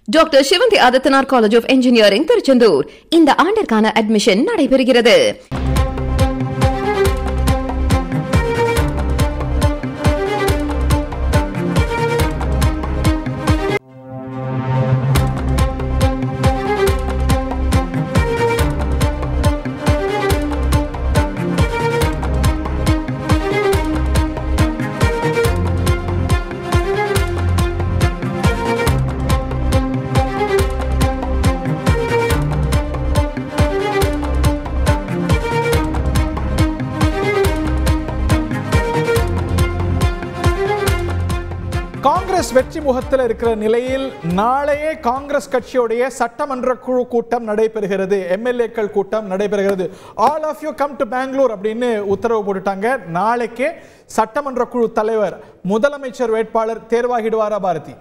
doctor Sivanthi Adithanar college of engineering Tiruchendur இந்த ஆண்டிற்கான admission நடைபெறுகிறது காங்கிரஸ் வெற்றி முகத்தில் இருக்கிற நிலையில் நாளையே காங்கிரஸ் கட்சியுடைய சட்டமன்ற குழு கூட்டம் நடைபெறுகிறது எம்எல்ஏக்கள் கூட்டம் நடைபெறுகிறது all of you come to Bangalore அப்படின்னு உத்தரவு போட்டுட்டாங்க நாளைக்கே சட்டமன்ற குழு தலைவர் முதலமைச்சர் வேட்பாளர் தேர்வாகிடுவாரா பாரதி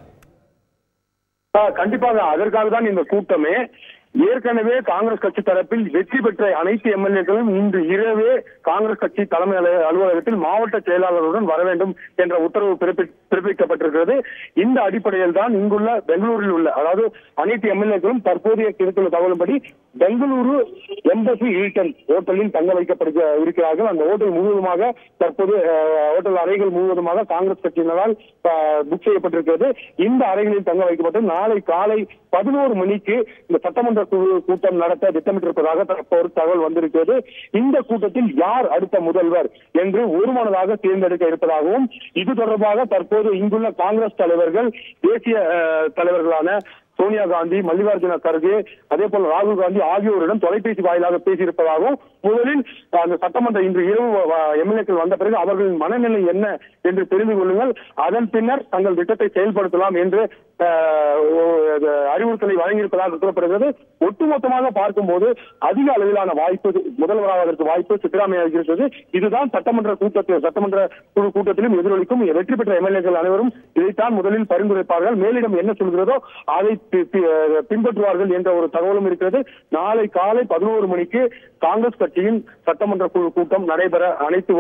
ஆ, கண்டிப்பாக அதற்காக தான் இந்த கூட்டமே ஏற்கனவே காங்கிரஸ் கட்சி தரப்பில் வெற்றி பெற்ற அனைத்து எம்எல்ஏக்களும் இன்று இரவே காங்கிரஸ் கட்சி தலைமை அலு- அலுவலகத்தில் மாவட்ட செயலாளருடன் வர வேண்டும் என்ற உத்தரவு பிறப்பி- பிறப்பிக்கப்பட்டிருக்கிறது இந்த அடிப்படையில் தான் இங்குள்ள பெங்களூரில் உள்ள அதாவது அனைத்து எம்எல்ஏக்களும் தற்போதைய கிடைத்துள்ள தகவலின்படி பெங்களூரு எம்பசி ஹில்டன் ஹோட்டலில் தங்க வைக்கப்படுக இருக்கிறார்கள் அந்த ஹோட்டல் முழுவதுமாக தற்போது அஹ், ஹோட்டல் அறைகள் முழுவதுமாக காங்கிரஸ் கட்சியினரால் அஹ், புக் செய்யப்பட்டிருக்கிறது இந்த அறைகளில் தங்க வைக்கப்பட்டு நாளை காலை பதினோரு மணிக்கு இந்த சட்டமன்ற குழு கூட்டம் நடத்த திட்டமிட்டிருப்பதாக தற்போது தகவல் வந்திருக்கிறது இந்த கூட்டத்தில் யார் அடுத்த முதல்வர் என்று ஒருமனதாக தேர்ந்தெடுக்க இருப்பதாகவும் இது தொடர்பாக தற்போது இங்குள்ள காங்கிரஸ் தலைவர்கள் தேசிய அஹ், தலைவர்களான சோனியா காந்தி மல்லிகார்ஜுன கர்கே அதே போல ராகுல் காந்தி ஆகியோரிடம் தொலைபேசி வாயிலாக பேசியிருப்பதாகவும் முதலில் அந்த சட்டமன்ற இன்று இரவு எம்எல்ஏக்கள் வந்த பிறகு அவர்களின் மனநிலை என்ன என்று தெரிந்து கொள்ளுங்கள் அதன் பின்னர் தங்கள் திட்டத்தை செயல்படுத்தலாம் என்று அஹ், ஒ- அது அறிவுறுத்தலை வழங்கியிருப்பதாக கூறப்படுகிறது ஒட்டுமொத்தமாக பார்க்கும்போது அதிக அளவிலான வாய்ப்பு முதல்வராவதற்கு வாய்ப்பு சித்தராமையா இருக்கிறது இதுதான் சட்டமன்ற கூட்டத்தில் சட்டமன்ற குழு கூட்டத்திலும் எதிரொலிக்கும் வெற்றி பெற்ற எம்எல்ஏக்கள் அனைவரும் இதைத்தான் முதலில் பரிந்துரைப்பார்கள் மேலிடம் என்ன சொல்கிறதோ அதை பி- பி- பின்பற்றுவார்கள் என்ற ஒரு தகவலும் இருக்கிறது நாளை காலை பதினோரு மணிக்கு காங்கிரஸ் கட்சியின் சட்டமன்ற குழு கூட்டம் நடைபெற அனைத்து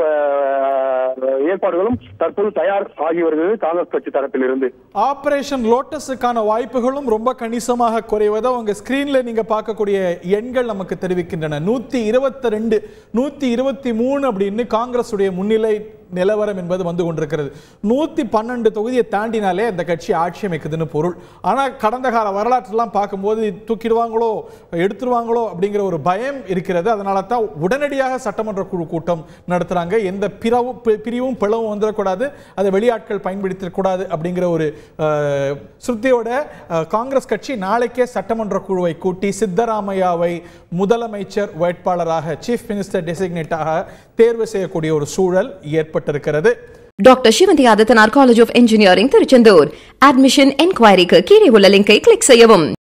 அஹ், ஏற்பாடுகளும் தற்போது தயார் ஆகி வருகிறது காங்கிரஸ் கட்சி தரப்பிலிருந்து ஆபரேஷன் லோட்டஸுக்கான வாய்ப்புகளும் ரொம்ப கணிசமாக குறைவதை உங்க ஸ்கிரீன்ல நீங்க பார்க்கக்கூடிய எண்கள் நமக்கு தெரிவிக்கின்றன நூத்தி இருபத்தி ரெண்டு நூத்தி இருபத்தி மூணு அப்படின்னு காங்கிரசுடைய முன்னிலை நிலவரம் என்பது வந்து கொண்டிருக்கிறது நூத்தி பன்னெண்டு தொகுதியை தாண்டினாலே அந்த கட்சி ஆட்சி அமைக்குதுன்னு பொருள் ஆனா கடந்த கால வரலாற்றெல்லாம் பார்க்கும்போது தூக்கிடுவாங்களோ எடுத்துருவாங்களோ அப்படிங்கிற ஒரு பயம் இருக்கிறது அதனால தான் உடனடியாக சட்டமன்ற குழு கூட்டம் நடத்துறாங்க எந்த பிறவும் பி- பிரிவும் பிளவும் வந்துடக்கூடாது அதை வெளியாட்கள் பயன்படுத்தக்கூடாது அப்படிங்கிற ஒரு அஹ், சுருத்தியோட அஹ், காங்கிரஸ் கட்சி நாளைக்கே சட்டமன்ற குழுவை கூட்டி சித்தராமையாவை முதலமைச்சர் வேட்பாளராக சீஃப் மினிஸ்டர் டெசிக்னேட்டாக தேர்வு செய்யக்கூடிய ஒரு சூழல் ஏற்பட்டிருக்கிறது doctor Sivanthi Adithanar college of engineering Tiruchendur admission என்கொயரிக்கு கீழே உள்ள லிங்கை கிளிக் செய்யவும்